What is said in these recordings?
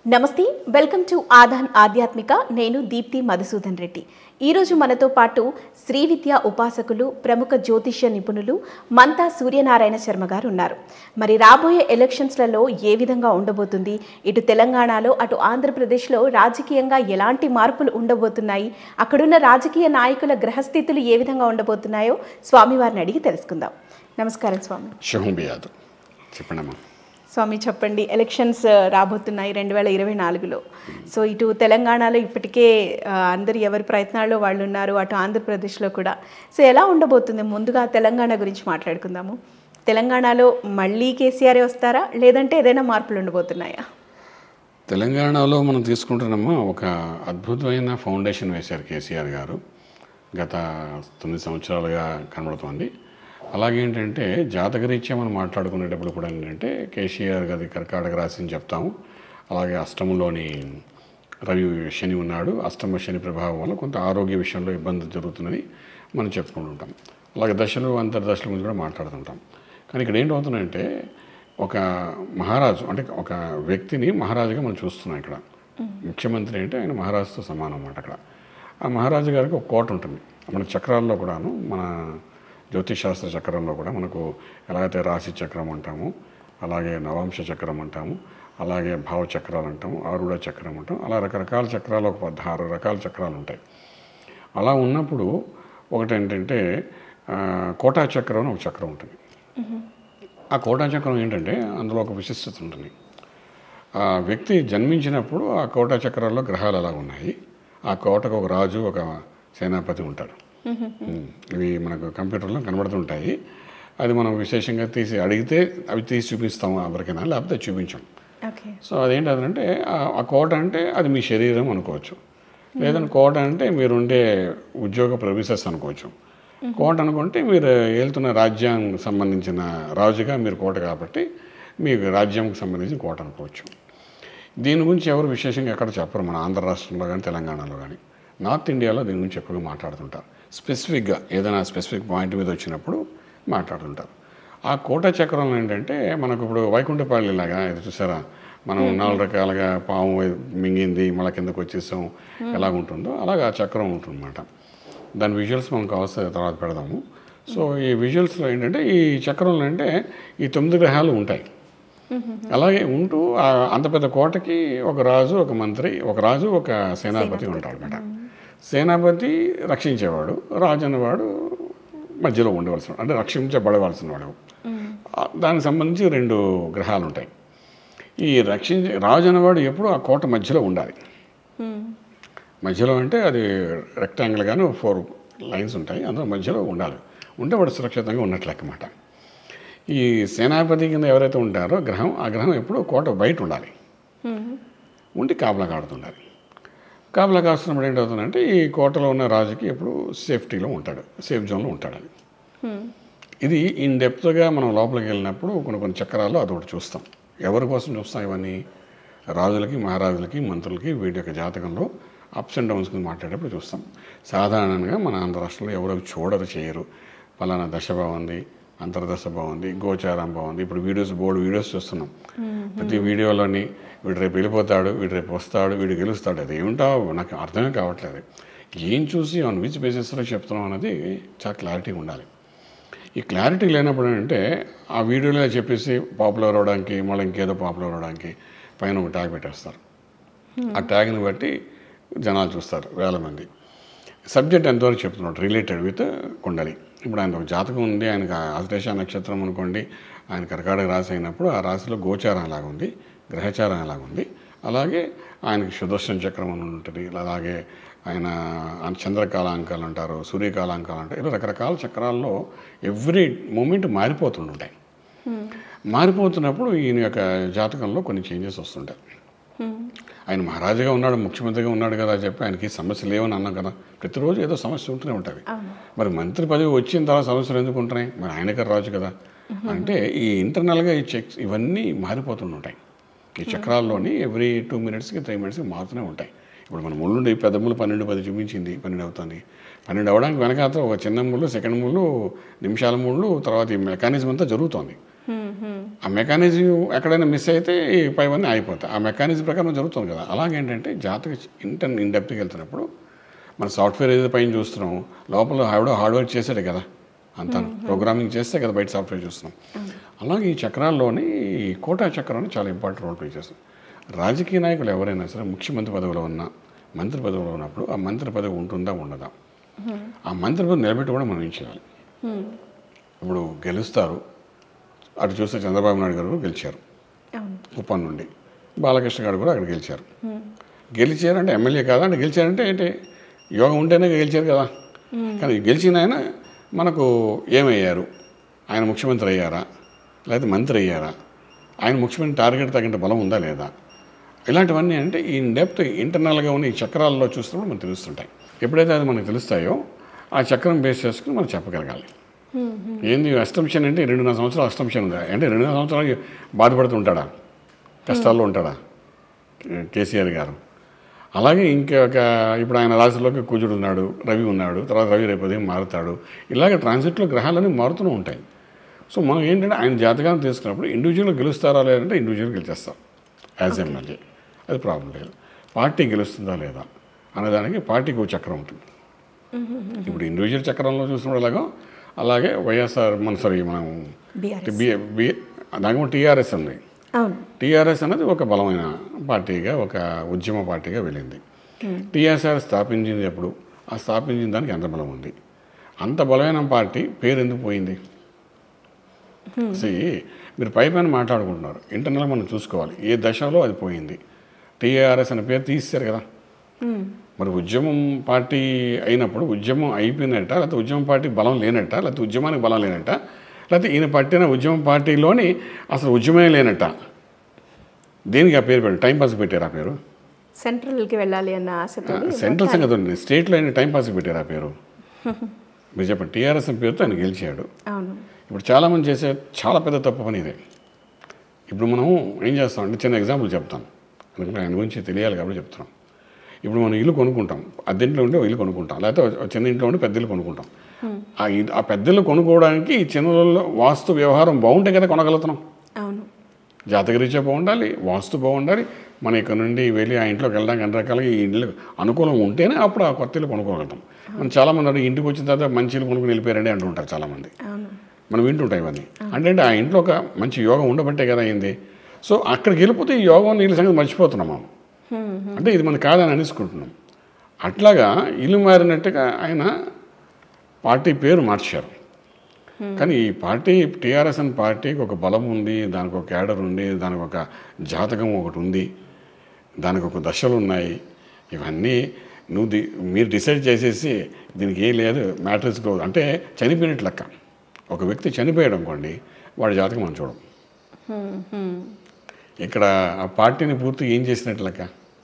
నమస్తే welcome to ఆధాన్ ఆధ్యాత్మిక నేను దీప్తి మధుసూదన్ రెడ్డి ఈరోజు మనతో పాటు శ్రీ విద్య ఉపాసకులు ప్రముఖ జ్యోతిష్య నిపుణులు మంతా సూర్యనారాయణ శర్మ గారు ఉన్నారు మరి రాబోయే ఎలక్షన్స్లలో ఏ విధంగా ఉండబోతుంది ఇటు తెలంగాణలో అటు ఆంధ్రప్రదేశ్లో రాజకీయంగా ఎలాంటి మార్పులు ఉండబోతున్నాయి అక్కడున్న రాజకీయ నాయకుల గ్రహస్థితులు ఏ విధంగా ఉండబోతున్నాయో స్వామివారిని అడిగి తెలుసుకుందాం నమస్కారం స్వామి శుభం బియాదు చెప్పండమ్మా స్వామి చెప్పండి ఎలక్షన్స్ రాబోతున్నాయి రెండు వేల ఇరవై నాలుగులో సో ఇటు తెలంగాణలో ఇప్పటికే ఆ, అందరు ఎవరి ప్రయత్నాల్లో వాళ్ళు ఉన్నారు అటు ఆంధ్రప్రదేశ్లో కూడా సో ఎలా ఉండబోతుంది ముందుగా తెలంగాణ గురించి మాట్లాడుకుందాము తెలంగాణలో మళ్ళీ కేసీఆర్ వస్తారా లేదంటే ఏదైనా మార్పులు ఉండబోతున్నాయా తెలంగాణలో మనం తీసుకుంటున్నామా ఒక అద్భుతమైన ఫౌండేషన్ వేశారు కేసీఆర్ గారు గత తొమ్మిది సంవత్సరాలుగా కనబడుతోంది అలాగే ఏంటంటే జాతకరీత్యా మనం మాట్లాడుకునేటప్పుడు కూడా ఏంటంటే కేసీఆర్ గారి కర్కాటక రాశి అని చెప్తాము అలాగే అష్టమంలోని రవి శని ఉన్నాడు అష్టమ శని ప్రభావం వల్ల కొంత ఆరోగ్య విషయంలో ఇబ్బంది జరుగుతున్నది మనం చెప్పుకుంటూ ఉంటాం అలాగే దశలు అంతర్దశల గురించి కూడా మాట్లాడుతుంటాం కానీ ఇక్కడ ఏంటవుతుందంటే ఒక మహారాజు అంటే ఒక వ్యక్తిని మహారాజుగా మనం చూస్తున్నాం ఇక్కడ ముఖ్యమంత్రి అంటే ఆయన మహారాజుతో సమానం అన్నమాట అక్కడ ఆ మహారాజు గారికి ఒక కోట ఉంటుంది మన చక్రాల్లో కూడాను మన జ్యోతిష్ శాస్త్ర చక్రంలో కూడా మనకు ఎలాగైతే రాశి చక్రం అంటాము అలాగే నవాంశ చక్రం అంటాము అలాగే భావ చక్రాలు అంటాము ఆరుడ చక్రం అంటాం అలా రకరకాల చక్రాలు ఒక పదహారు రకాల చక్రాలు ఉంటాయి అలా ఉన్నప్పుడు ఒకటి ఏంటంటే ఆ, కోటా చక్రం అని ఒక చక్రం ఉంటుంది ఆ కోటా చక్రం ఏంటంటే అందులో ఒక విశిష్టత ఉంటుంది ఆ వ్యక్తి జన్మించినప్పుడు ఆ కోటా చక్రాల్లో గ్రహాలు అలా ఉన్నాయి ఆ కోటకు ఒక రాజు ఒక సేనాపతి ఉంటాడు ఉమ్, ఇవి మనకు కంప్యూటర్లో కనబడుతుంటాయి అది మనం విశేషంగా తీసి అడిగితే అవి తీసి చూపిస్తాము ఎవరికైనా లేకపోతే చూపించాం ఓకే సో అదేంటి అదంటే ఆ- ఆ కోట అంటే అది మీ శరీరం అనుకోవచ్చు లేదంటే కోట అంటే మీరుండే ఉద్యోగ ప్రొవిసెస్ అనుకోవచ్చు కోట అనుకుంటే మీరు వెళ్తున్న రాజ్యానికి సంబంధించిన రాజుగా మీరు కోట కాబట్టి మీకు రాజ్యంకి సంబంధించిన కోట అనుకోవచ్చు దీని గురించి ఎవరు విశేషంగా ఎక్కడ చెప్పరు మన ఆంధ్ర రాష్ట్రంలో కానీ తెలంగాణలో కానీ నార్త్ ఇండియాలో దీని గురించి ఎక్కువగా మాట్లాడుతుంటారు స్పెసిఫిక్గా ఏదైనా స్పెసిఫిక్ పాయింట్ మీద వచ్చినప్పుడు మాట్లాడుతుంటారు ఆ కోట చక్రం ఏంటంటే మనకు ఇప్పుడు వైకుంఠపాళి లాగా ఇది చూసారా మనం నాలుగు రకాలుగా పాము మింగింది మళ్ళీ కిందకు వచ్చేసాం ఎలా ఉంటుందో అలాగా ఆ చక్రం ఉంటుందన్నమాట దాని విజువల్స్ మనం కావాల్సిన తర్వాత పెడదాము సో ఈ విజువల్స్లో ఏంటంటే ఈ చక్రంలో అంటే ఈ తొమ్మిది గ్రహాలు ఉంటాయి అలాగే ఉంటూ ఆ అంత పెద్ద కోటకి ఒక రాజు ఒక మంత్రి ఒక రాజు ఒక సేనాపతి ఉంటాడు అనమాట సేనాపతి రక్షించేవాడు రాజు అనేవాడు మధ్యలో ఉండవలసిన అంటే రక్షించబడవలసిన వాడు ఆ, దానికి సంబంధించి రెండు గ్రహాలు ఉంటాయి ఈ రక్షించే రాజు అనేవాడు ఎప్పుడు ఆ కోట మధ్యలో ఉండాలి మధ్యలో అంటే అది రెక్టాంగిల్ గాను ఫోర్ లైన్స్ ఉంటాయి అందులో మధ్యలో ఉండాలి ఉంటే వాడు సురక్షితంగా ఉన్నట్లు అన్నమాట ఈ సేనాపతి కింద ఎవరైతే ఉంటారో గ్రహం ఆ గ్రహం ఎప్పుడు కోట బయట ఉండాలి ఉండి కాపలా కాడుతుండాలి కాపలా కాస్తున్నప్పుడు ఏంటవుతుందంటే ఈ కోటలో ఉన్న రాజుకి ఎప్పుడు సేఫ్టీలో ఉంటాడు సేఫ్ జోన్లో ఉంటాడు అది ఇది ఇన్ డెప్త్గా మనం లోపలికి వెళ్ళినప్పుడు కొన్ని కొన్ని చక్రాలు అదొకటి చూస్తాం ఎవరి కోసం చూస్తాం ఇవన్నీ రాజులకి మహారాజులకి మంత్రులకి వీటి యొక్క జాతకంలో అప్స్ అండ్ డౌన్స్ గురించి మాట్లాడేటప్పుడు చూస్తాం సాధారణంగా మన ఆంధ్ర రాష్ట్రంలో ఎవరు అవి చూడరు చేయరు పలానా దశ బాగుంది అంతర్దశ బాగుంది గోచారం బాగుంది ఇప్పుడు వీడియోస్ బోర్డు వీడియోస్ చూస్తున్నాం ప్రతి వీడియోలోని వీడు రేపు వెళ్ళిపోతాడు వీడు రేపు వస్తాడు వీడు గెలుస్తాడు అది ఏమిటో నాకు అర్థమే కావట్లేదు ఏం చూసి ఆన్ విచ్ బేసిస్లో చెప్తున్నాం అనేది చాలా క్లారిటీ ఉండాలి ఈ క్లారిటీ లేనప్పుడు అంటే ఆ వీడియోలో చెప్పేసి పాపులర్ అవడానికి మళ్ళీ ఇంకేదో పాపులర్ అవడానికి పైన ఒక ట్యాగ్ పెట్టేస్తారు ఆ ట్యాగ్ని బట్టి జనాలు చూస్తారు వేల మంది సబ్జెక్ట్ ఎంతవరకు చెప్తున్నాడు రిలేటెడ్ విత్ కుండలి ఇప్పుడు ఆయన ఒక జాతకం ఉంది ఆయనకు ఆశ్లేష నక్షత్రం అనుకోండి ఆయన కర్కాటక రాశి అయినప్పుడు ఆ రాశిలో గోచారం ఎలాగ ఉంది గ్రహచారం ఎలాగ ఉంది అలాగే ఆయనకి సుదర్శన చక్రం అని ఉంటుంది అలాగే ఆయన ఆయన చంద్రకాలాంకాలు అంటారు సూర్యకాలాంకాలు అంటారు ఇలా రకరకాల చక్రాల్లో ఎవ్రీ మూమెంట్ మారిపోతుంటాయి మారిపోతున్నప్పుడు ఈయన యొక్క జాతకంలో కొన్ని చేంజెస్ వస్తుంటాయి ఆయన మహారాజుగా ఉన్నాడు ముఖ్యమంత్రిగా ఉన్నాడు కదా చెప్పి ఆయనకి సమస్య లేవని అన్నాం కదా ప్రతిరోజు ఏదో సమస్య ఉంటూనే ఉంటుంది మరి మంత్రి పదవి వచ్చిన తర్వాత సమస్యలు ఎందుకు ఉంటున్నాయి మరి ఆయనకే రాజు కదా అంటే ఈ ఇంటర్నల్గా ఈ చెక్స్ ఇవన్నీ మారిపోతుంటాయి ఈ చక్రాల్లోని ఎవ్రీ టూ మినిట్స్కి త్రీ మినిట్స్కి మారుతూనే ఉంటాయి ఇప్పుడు మన ముళ్ళు పెద్ద ముళ్ళు పన్నెండు పది చూపించింది పన్నెండు అవుతుంది పన్నెండు అవడానికి వెనకాత ఒక చిన్న ముళ్ళు సెకండ్ ముళ్ళు నిమిషాల ముళ్ళు తర్వాత ఈ మెకానిజం అంతా జరుగుతోంది హ్మ్, హ్మ్. ఆ మెకానిజం ఎక్కడైనా మిస్ అయితే ఈ పైవన్నీ అయిపోతాయి ఆ మెకానిజం ప్రకారం జరుగుతుంది కదా అలాగేంటంటే జాతక ఇంటర్ ఇన్ డెప్త్కి వెళ్తున్నప్పుడు మన సాఫ్ట్వేర్ ఏదో పైన చూస్తున్నాం లోపల ఆవిడ హార్డ్వేర్ చేశాడు కదా అంతా ప్రోగ్రామింగ్ చేస్తే కదా బయట సాఫ్ట్వేర్ చూస్తున్నాం అలాగే ఈ చక్రాల్లోని ఈ కోటా చక్రం అని చాలా ఇంపార్టెంట్ రోల్ ప్లే చేస్తుంది రాజకీయ నాయకులు ఎవరైనా సరే ముఖ్యమంత్రి పదవిలో ఉన్నా మంత్రి పదవిలో ఉన్నప్పుడు ఆ మంత్రి పదవి ఉంటుందా ఉండదా ఆ మంత్రి పదవి నిలబెట్టి కూడా మనం ఏం చేయాలి హ్మ్. ఇప్పుడు గెలుస్తారు అటు చూస్తే చంద్రబాబు నాయుడు గారు గెలిచారు అవును కుప్పం నుండి బాలకృష్ణ గారు కూడా అక్కడ గెలిచారు గెలిచారంటే ఎమ్మెల్యే కాదా అంటే గెలిచారంటే ఏంటి యోగం ఉంటేనే గెలిచారు కదా కానీ గెలిచిన ఆయన మనకు ఏమయ్యారు ఆయన ముఖ్యమంత్రి అయ్యారా లేకపోతే మంత్రి అయ్యారా ఆయన ముఖ్యమంత్రి టార్గెట్ తగిన బలం ఉందా లేదా ఇలాంటివన్నీ అంటే ఈ డెప్త్ ఇంటర్నల్గా ఉన్న ఈ చక్రాల్లో చూస్తున్నప్పుడు మనకు తెలుస్తుంటాయి ఎప్పుడైతే అది మనకు తెలుస్తాయో ఆ చక్రం బేస్ చేసుకుని మనం చెప్పగలగాలి ఏంది అష్టంశన్ అంటే రెండున్నర సంవత్సరాలు అష్టంశన్ ఉందా అంటే రెండున్నర సంవత్సరాలు బాధపడుతుంటాడా కష్టాల్లో ఉంటాడా కేసీఆర్ గారు అలాగే ఇంకొక ఇప్పుడు ఆయన రాశిలోకి కుజుడు ఉన్నాడు రవి ఉన్నాడు తర్వాత రవి రేపు ఉదయం మారుతాడు ఇలాగ ట్రాన్సిట్లో గ్రహాలన్నీ మారుతూనే ఉంటాయి సో మనం ఏంటంటే ఆయన జాతకాన్ని తీసుకున్నప్పుడు ఇండివిజువల్ గెలుస్తారా లేదంటే ఇండివిజువల్ గెలిచేస్తాం యాజ్ ఎమ్మెల్యే అది ప్రాబ్లం లేదు పార్టీ గెలుస్తుందా లేదా అనేదానికి పార్టీకి ఒక చక్రం ఉంటుంది ఇప్పుడు ఇండివిజువల్ చక్రంలో చూసినప్పుడు ఎలాగో అలాగే వైఎస్ఆర్ మన సారీ మనం బీఆర్ఎస్ బి బి దానికి టీఆర్ఎస్ ఉంది అవును టీఆర్ఎస్ అనేది ఒక బలమైన పార్టీగా ఒక ఉద్యమ పార్టీగా వెళ్ళింది టీఆర్ఎస్ఆర్ స్థాపించింది ఎప్పుడు ఆ స్థాపించిన దానికి ఎంత బలం ఉంది అంత బలమైన పార్టీ పేరు ఎందుకు పోయింది See, మీరు పై పైన మాట్లాడుకుంటున్నారు ఇంటర్నల్గా మనం చూసుకోవాలి ఏ దశలో అది పోయింది టీఆర్ఎస్ అనే పేరు తీస్తారు కదా హ్మ్. మరి ఉద్యమం పార్టీ అయినప్పుడు ఉద్యమం అయిపోయినట్ట లేకపోతే ఉద్యమం పార్టీ బలం లేనట్ట లేకపోతే ఉద్యమానికి బలం లేనట్ట లేకపోతే ఈయన పట్టిన ఉద్యమం పార్టీలోని అసలు ఉద్యమమే లేనట్ట దేనికి ఆ పేరు పెట్టారు టైం పాస్ పెట్టారు ఆ పేరు సెంట్రల్కి వెళ్ళాలి అన్న ఆశతో సెంట్రల్ సంగతి ఉంది స్టేట్లో అయిన టైం పాస్ పెట్టారు ఆ పేరు మీరు చెప్పండి టీఆర్ఎస్ అనే పేరుతో ఆయన గెలిచాడు అవును ఇప్పుడు చాలామంది చేసే చాలా పెద్ద తప్పు పని ఇదే ఇప్పుడు మనం ఏం చేస్తాం అంటే చిన్న ఎగ్జాంపుల్ చెప్తాను ఎందుకంటే ఆయన గురించి తెలియాలి కాబట్టి చెప్తున్నాం ఇప్పుడు మనం ఇల్లు కొనుక్కుంటాం అద్దెంట్లో ఉండి ఓ ఇల్లు కొనుక్కుంటాం లేకపోతే ఓ చిన్న ఇంట్లో ఉండి పెద్ద ఇల్లు కొనుక్కుంటాం ఆ ఇల్లు- ఆ పెద్ద ఇల్లు కొనుక్కోవడానికి ఈ చిన్న ఇళ్ళలో వాస్తు వ్యవహారం బాగుంటే కదా కొనగలుగుతున్నాం అవును జాతకరీత్యా బాగుండాలి వాస్తు బాగుండాలి మన ఇక్కడ నుండి వెళ్ళి ఆ ఇంట్లోకి వెళ్ళడానికి అన్ని రకాలుగా ఈ ఇల్లు అనుకూలం ఉంటేనే అప్పుడు ఆ కొత్త ఇల్లు కొనుక్కోగలుగుతాం మనం చాలామంది అంటే ఇంటికి వచ్చిన తర్వాత మంచి ఇల్లు కొనుక్కుని వెళ్ళిపోయారండి అంటుంటారు చాలామంది అవును మనం వింటుంటాం ఇవన్నీ అంటే అంటే ఆ ఇంట్లో ఒక మంచి యోగం ఉండబట్టే కదా అయింది సో అక్కడికి వెళ్ళిపోతే ఈ యోగం నీళ్ళ సంగతి మర్చిపోతున్నాం మనం హ్మ్. అంటే ఇది మనకు కాదని అనేసుకుంటున్నాం అట్లాగా ఇల్లు మారినట్టుగా ఆయన పార్టీ పేరు మార్చారు కానీ ఈ పార్టీ టీఆర్ఎస్ అనే పార్టీకి ఒక బలం ఉంది దానికి ఒక క్యాడర్ ఉంది దానికి ఒక జాతకం ఒకటి ఉంది దానికి ఒక దశలు ఉన్నాయి ఇవన్నీ నువ్వు ది మీరు డిసైడ్ చేసేసి దీనికి ఏం లేదు మ్యాటర్స్ గ్రో అంటే చనిపోయినట్టు లెక్క ఒక వ్యక్తి చనిపోయాడు అనుకోండి వాడి జాతకం మనం చూడం హ్మ్. హ్మ్. ఇక్కడ ఆ పార్టీని పూర్తి ఏం చేసినట్టు లెక్క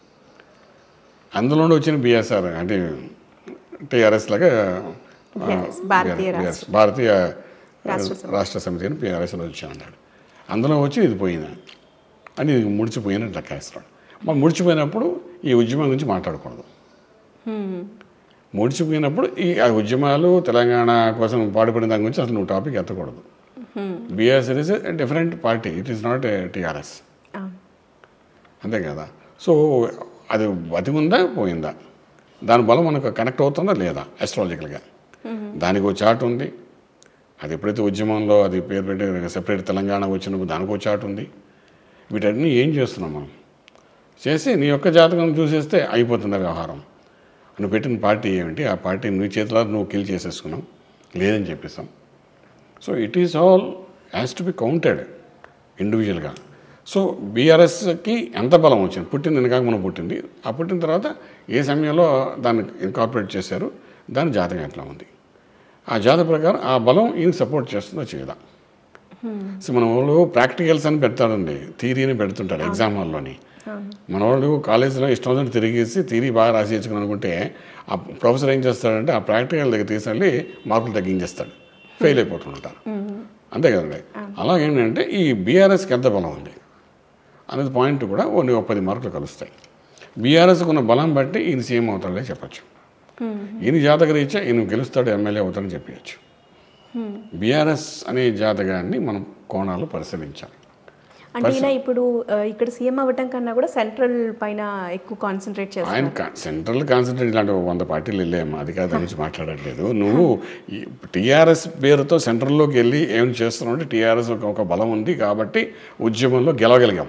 అందులోనే వచ్చిన బిఎస్ఆర్ అంటే టీఆర్ఎస్ లాగా ఆ, BRS, భారతీయ BRS, రాష్ట్ర- భారతీయ రాష్ట్ర సమితి. రాష్ట్ర సమితి అని పిఆర్ఎస్లో వచ్చామన్నాడు అందులో వచ్చి ఇది పోయింది అని ఇది ముడిచిపోయినట్టు లెక్క వేస్తున్నాడు మనం ముడిచిపోయినప్పుడు ఈ ఉద్యమం గురించి మాట్లాడకూడదు హ్మ్. ముడిచిపోయినప్పుడు ఈ ఆ ఉద్యమాలు తెలంగాణ కోసం పాటుపడిన దాని గురించి అసలు నువ్వు టాపిక్ ఎత్తకూడదు hmm. BRS is different party it is not TRS అవును అంతే కదా సో అది బతికుందా పోయిందా దాని బలం మనకు కనెక్ట్ అవుతుందా లేదా అస్ట్రాలజికల్గా దానికి ఒక చార్ట్ ఉంది అది ఎప్పుడైతే ఉద్యమంలో అది పేరు పెట్టి సెపరేట్ తెలంగాణ వచ్చినప్పుడు దానికి ఒక చార్ట్ ఉంది వీటన్ని ఏం చేస్తున్నాం మనం చేసి నీ యొక్క జాతకం చూసేస్తే అయిపోతుంది ఆ వ్యవహారం నువ్వు పెట్టిన పార్టీ ఏమిటి ఆ పార్టీ నీ చేతిలో నువ్వు కిల్ చేసేసుకున్నావు లేదని చెప్పేస్తాం so it is all has to be counted ఇండివిజువల్గా సో బీఆర్ఎస్కి ఎంత బలం వచ్చింది పుట్టింది వెనకాక మనం పుట్టింది ఆ పుట్టిన తర్వాత ఏ సమయంలో దాన్ని ఇన్కార్పొరేట్ చేశారు దాని జాతకం ఎట్లా ఉంది ఆ జాతక ప్రకారం ఆ బలం ఈయన సపోర్ట్ చేస్తుందో చేయదా సో మన వాళ్ళు ప్రాక్టికల్స్ అని పెడతాడండి థీరీని పెడుతుంటాడు ఎగ్జామ్ హాల్లోని అవును మన వాళ్ళు కాలేజీలో ఇష్టం వచ్చినట్టు తిరిగేసి థీరీ బాగా రాసేసుకుని అనుకుంటే ఆ ప్రొఫెసర్ ఏం చేస్తాడంటే ఆ ప్రాక్టికల్ దగ్గర తీసుకెళ్ళి మార్కులు తగ్గించేస్తాడు ఫెయిల్ అయిపోతుంటారు అంతే కదండి అలాగేంటంటే ఈ బీఆర్ఎస్కి ఎంత బలం ఉంది అనేది పాయింట్ కూడా ఓన్లీ ఒక పది మార్కులు కలుస్తాయి బీఆర్ఎస్కి ఉన్న బలం బట్టి ఈయన సీఎం అవుతాడని చెప్పచ్చు ఈయన జాతక రీత్యా ఈయన గెలుస్తాడు ఎమ్మెల్యే అవుతాడని చెప్పచ్చు బీఆర్ఎస్ అనే జాతకాన్ని మనం కోణాలు పరిశీలించాలి అంటే ఈయన ఇప్పుడు ఆ, ఇక్కడ సీఎం అవ్వటం కన్నా కూడా సెంట్రల్ పైన ఎక్కువ కాన్సన్ట్రేట్ చేస్తారు ఆయన కా- సెంట్రల్ కాన్సన్ట్రేట్ ఇలాంటి వంద పార్టీలు వెళ్ళాము అది కాదు గురించి మాట్లాడట్లేదు నువ్వు ఈ టీఆర్ఎస్ పేరుతో సెంట్రల్లోకి వెళ్ళి ఏం చేస్తున్నావు అంటే టీఆర్ఎస్ ఒక ఒక బలం ఉంది కాబట్టి ఉద్యమంలో గెలవగలిగాం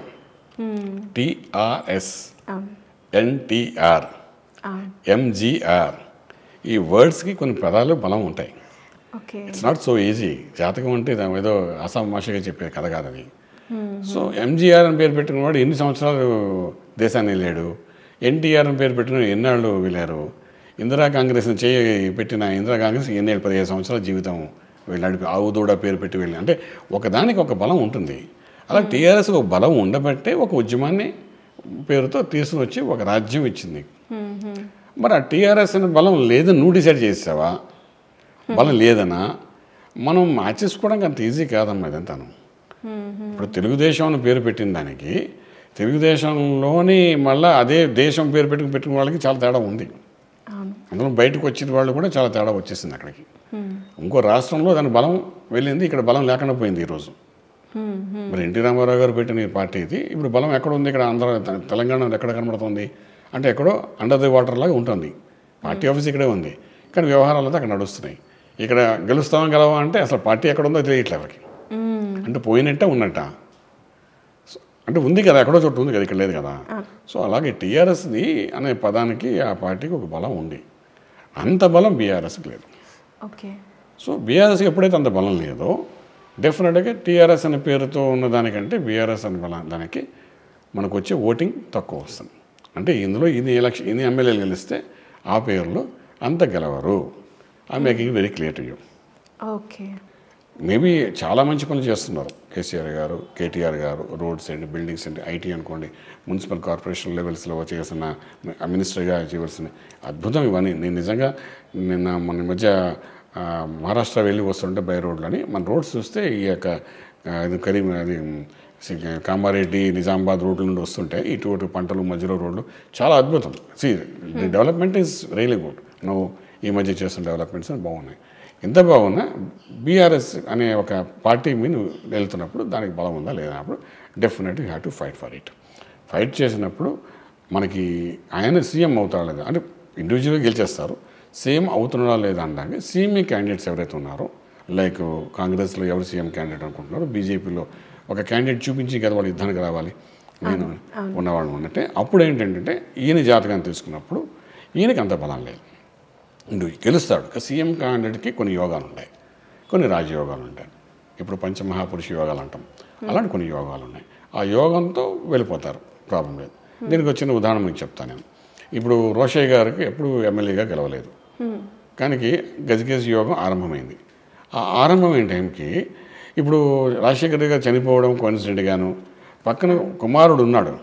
టీఆర్ఎస్ అవును ఎన్టీఆర్ అవును ఎంజీఆర్ ఈ వర్డ్స్కి కొన్ని పదాలు బలం ఉంటాయి okay it's not so easy జాతకం అంటే దాని ఏదో అసామాషిగా చెప్పే కథ కాదని సో ఎంజీఆర్ అని పేరు పెట్టిన వాడు ఎన్ని సంవత్సరాలు దేశాన్ని వెళ్ళాడు ఎన్టీఆర్ అని పేరు పెట్టిన ఎన్నాళ్ళు వెళ్ళారు ఇందిరా కాంగ్రెస్ని చేయి పెట్టిన ఇందిరా కాంగ్రెస్ ఎన్నేళ్ళు పదిహేను సంవత్సరాల జీవితం వెళ్ళాడు ఆవు దూడ పేరు పెట్టి వెళ్ళి అంటే ఒకదానికి ఒక బలం ఉంటుంది అలా టీఆర్ఎస్ ఒక బలం ఉండబట్టే ఒక ఉద్యమాన్ని పేరుతో తీసుకుని వచ్చి ఒక రాజ్యం ఇచ్చింది మరి ఆ టీఆర్ఎస్ అనే బలం లేదని నువ్వు డిసైడ్ చేసావా బలం లేదనా మనం మార్చేసుకోవడానికి అంత ఈజీ కాదమ్మా ఇదంతాను ఇప్పుడు తెలుగుదేశం అని పేరు పెట్టిన దానికి తెలుగుదేశంలోని మళ్ళీ అదే దేశం పేరు పెట్టుకుని పెట్టిన వాళ్ళకి చాలా తేడా ఉంది అవును అందులో బయటకు వచ్చిన వాళ్ళు కూడా చాలా తేడా వచ్చేసింది అక్కడికి ఇంకో రాష్ట్రంలో దాని బలం వెళ్ళింది ఇక్కడ బలం లేకుండా పోయింది ఈరోజు మరి ఎన్టీ రామారావు గారు పెట్టిన ఈ పార్టీ ఇది ఇప్పుడు బలం ఎక్కడ ఉంది ఇక్కడ ఆంధ్ర తెలంగాణలో ఎక్కడ కనబడుతుంది అంటే ఎక్కడో అండర్ ది వాటర్ లాగా ఉంటుంది పార్టీ ఆఫీస్ ఇక్కడే ఉంది కానీ వ్యవహారాలు అయితే అక్కడ నడుస్తున్నాయి ఇక్కడ గెలుస్తామా గెలవా అంటే అసలు పార్టీ ఎక్కడ ఉందో తెలియట్లే ఎవరికి అంటే పోయినట్టే ఉన్నట్ట సో- అంటే ఉంది కదా ఎక్కడో చోటు ఉంది కదా ఇక్కడ లేదు కదా సో అలాగే టీఆర్ఎస్ది అనే పదానికి ఆ పార్టీకి ఒక బలం ఉంది అంత బలం బీఆర్ఎస్కి లేదు ఓకే సో బీఆర్ఎస్కి ఎప్పుడైతే అంత బలం లేదో డెఫినెట్గా టీఆర్ఎస్ అనే పేరుతో ఉన్న దానికంటే బీఆర్ఎస్ అనే బలం దానికి మనకు వచ్చే ఓటింగ్ తక్కువ వస్తుంది అంటే ఇందులో ఇది ఎలక్షన్ ఇన్ని ఎమ్మెల్యేలు గెలిస్తే ఆ పేర్లు అంత గెలవరు ఆ making very clear to you okay maybe చాలా మంచి పనులు చేస్తున్నారు కేసీఆర్ గారు కేటీఆర్ గారు roads and buildings and IT అనుకోండి మున్సిపల్ కార్పొరేషన్ లెవెల్స్లో చేసిన మినిస్టర్గా చేయవలసిన అద్భుతం ఇవన్నీ నేను నిజంగా నిన్న మన మధ్య ఆ, మహారాష్ట్ర వెళ్ళి వస్తుంటే బై రోడ్లని మన రోడ్స్ చూస్తే ఈ యొక్క ఆ, ఇది కరీం అది సి- కామారెడ్డి నిజామాబాద్ రోడ్ల నుండి వస్తుంటే ఇటువంటి పంటలు మధ్యలో రోడ్లు చాలా అద్భుతం see development is really good నువ్వు ఈ మధ్య చేస్తున్న డెవలప్మెంట్స్ బాగున్నాయి ఎంత బాగున్నా బీఆర్ఎస్ అనే ఒక పార్టీ మీద నువ్వు వెళ్తున్నప్పుడు దానికి బలం ఉందా లేదా అప్పుడు definite you have to fight for it fight చేసినప్పుడు మనకి ఆయన సీఎం అవుతాడా లేదా అంటే ఇండివిజువల్గా గెలిచేస్తారు సీఎం అవుతున్నాడా లేదా అనడానికి సీఎంఈ క్యాండిడేట్స్ ఎవరైతే ఉన్నారో లైక్ కాంగ్రెస్లో ఎవరు సీఎం క్యాండిడేట్ అనుకుంటున్నారో బీజేపీలో ఒక క్యాండిడేట్ చూపించి కదా వాళ్ళు యుద్ధానికి రావాలి నేను ఉన్నవాళ్ళు ఉన్నట్టే అప్పుడు ఏంటంటే ఈయన జాతకాన్ని తీసుకున్నప్పుడు ఈయనకి అంత బలం లేదు నువ్వు గెలుస్తాడు ఇక సీఎం క్యాండిడేట్కి కొన్ని యోగాలు ఉంటాయి కొన్ని రాజయోగాలు ఉంటాయి ఇప్పుడు పంచమహాపురుష యోగాలు అంటాం అలాంటి కొన్ని యోగాలు ఉన్నాయి ఆ యోగంతో వెళ్ళిపోతారు ప్రాబ్లం లేదు దీనికి వచ్చిన ఉదాహరణ మీకు చెప్తాను నేను ఇప్పుడు రోషయ్య గారికి ఎప్పుడు ఎమ్మెల్యేగా గెలవలేదు కానీ గజగజ యోగం ఆరంభమైంది ఆ ఆరంభమైన టైంకి ఇప్పుడు రాజశేఖర్ రెడ్డి గారు చనిపోవడం కోయిన్సిడెంట్గాను పక్కన కుమారుడు ఉన్నాడు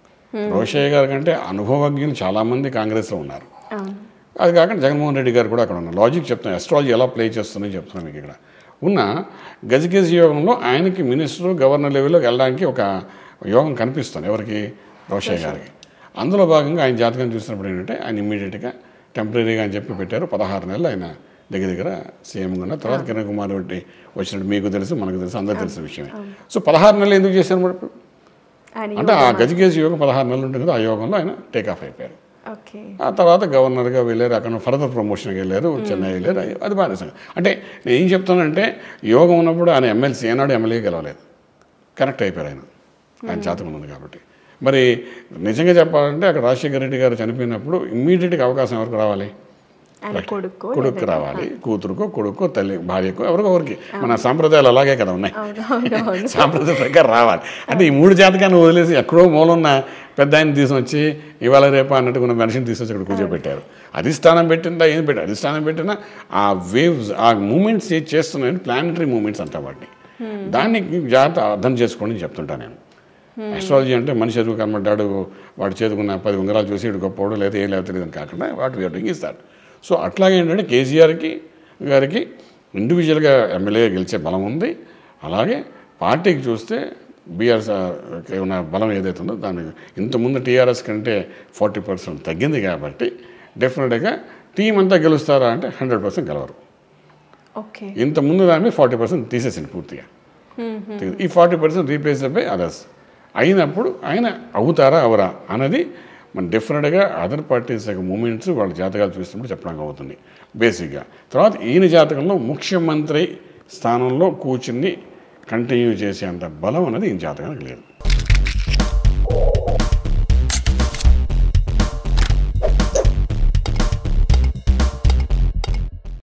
రోషయ్య గారి కంటే అనుభవజ్ఞులు చాలామంది కాంగ్రెస్లో ఉన్నారు అవును అది కాకుండా జగన్మోహన్ రెడ్డి గారు కూడా అక్కడ ఉన్నారు లాజిక్ చెప్తున్నాను అస్ట్రాలజీ ఎలా ప్లే చేస్తుందని చెప్తున్నాను మీకు ఇక్కడ ఉన్న గజగజ యోగంలో ఆయనకి మినిస్టర్ గవర్నర్ లెవెల్లోకి వెళ్ళడానికి ఒక యోగం కనిపిస్తుంది ఎవరికి రోషయ్య గారికి అందులో భాగంగా ఆయన జాతకం చూసినప్పుడు ఏంటంటే ఆయన ఇమ్మీడియట్గా టెంపరీగా అని చెప్పి పెట్టారు పదహారు నెలలు ఆయన దగ్గర దగ్గర సీఎంగా ఉన్న తర్వాత కిరణ్ కుమార్ రెడ్డి వచ్చినట్టు మీకు తెలుసు మనకు తెలుసు అందరికీ తెలిసిన విషయమే సో పదహారు నెలలు ఎందుకు చేశారు మరి ఇప్పుడు? ఆయన అంటే ఆ గజగజ యోగం పదహారు నెలలు ఉంటుంది కదా ఆ యోగంలో ఆయన టేక్ ఆఫ్ అయిపోయారు ఓకే ఆ తర్వాత గవర్నర్గా వెళ్ళారు అక్కడ ఫర్దర్ ప్రమోషన్కి వెళ్ళారు చెన్నై వెళ్ళారు అది- అది బాగా సంగతి. అంటే నేను ఏం చెప్తానంటే యోగం ఉన్నప్పుడు ఆయన ఎమ్మెల్సీ ఏనాడు ఎమ్మెల్యే గెలవలేదు కనెక్ట్ అయిపోయారు ఆయన ఆయన జాతకం ఉంది కాబట్టి మరి నిజంగా చెప్పాలంటే అక్కడ రాజశేఖర రెడ్డి గారు చనిపోయినప్పుడు ఇమ్మీడియట్గా అవకాశం ఎవరికి రావాలి ఆయన కొడుకు కొడుకు రావాలి కూతురుకో కొడుకో తల్లి భార్యకో ఎవరికో ఎవరికి మన సాంప్రదాయాలు అలాగే కదా ఉన్నాయి అవును అవును అవును సాంప్రదాయ ప్రకారం రావాలి అంటే ఈ మూడు జాతకాన్ని వదిలేసి ఎక్కడో మూలన్న పెద్ద ఆయన తీసుకొచ్చి ఇవాళ రేపా అన్నట్టుగా ఉన్న మనిషిని తీసుకొచ్చి ఇక్కడ కూర్చోబెట్టారు అధిష్టానం పెట్టిందా ఏం పెట్టారు అధిష్టానం పెట్టినా ఆ వేవ్స్ ఆ మూమెంట్స్ చేస్తున్నాయని ప్లానటరీ మూమెంట్స్ అంటాం వాటిని దాన్ని జాగ్రత్త అర్థం చేసుకోండి అని చెప్తుంటా నేను అస్ట్రాలజీ అంటే మనిషి ఎదుగు కనబడ్డాడు వాడు చేతుకున్న పది ఉంగరాలు చూసి ఇటు గొప్పవాడు లేదా ఏం లేదు తెలియదు అని కాకుండా వాటి వీఆర్ డూయింగ్ ఇస్తారు సో అట్లాగే ఏంటంటే కేసీఆర్కి గారికి ఇండివిజువల్గా ఎమ్మెల్యేగా గెలిచే బలం ఉంది అలాగే పార్టీకి చూస్తే బీఆర్ఎస్ ఉన్న బలం ఏదైతే ఉందో దానికి ఇంతకుముందు టీఆర్ఎస్ కంటే ఫార్టీ పర్సెంట్ తగ్గింది కాబట్టి డెఫినెట్గా టీం అంతా గెలుస్తారా అంటే హండ్రెడ్ పర్సెంట్ గెలవరు ఓకే ఇంతకుముందు దాని మీద ఫార్టీ పర్సెంట్ తీసేసింది పూర్తిగా ఈ forty percent replace by others అయినప్పుడు ఆయన అవుతారా అవరా అన్నది మన డెఫినెట్గా అదర్ పార్టీస్ యొక్క మూమెంట్స్ వాళ్ళ జాతకాలు చూసినప్పుడు చెప్పడానికి అవుతుంది బేసిక్గా తర్వాత ఈయన జాతకంలో ముఖ్యమంత్రి స్థానంలో కూర్చుని కంటిన్యూ చేసేంత బలం అనేది ఈయన జాతకానికి లేదు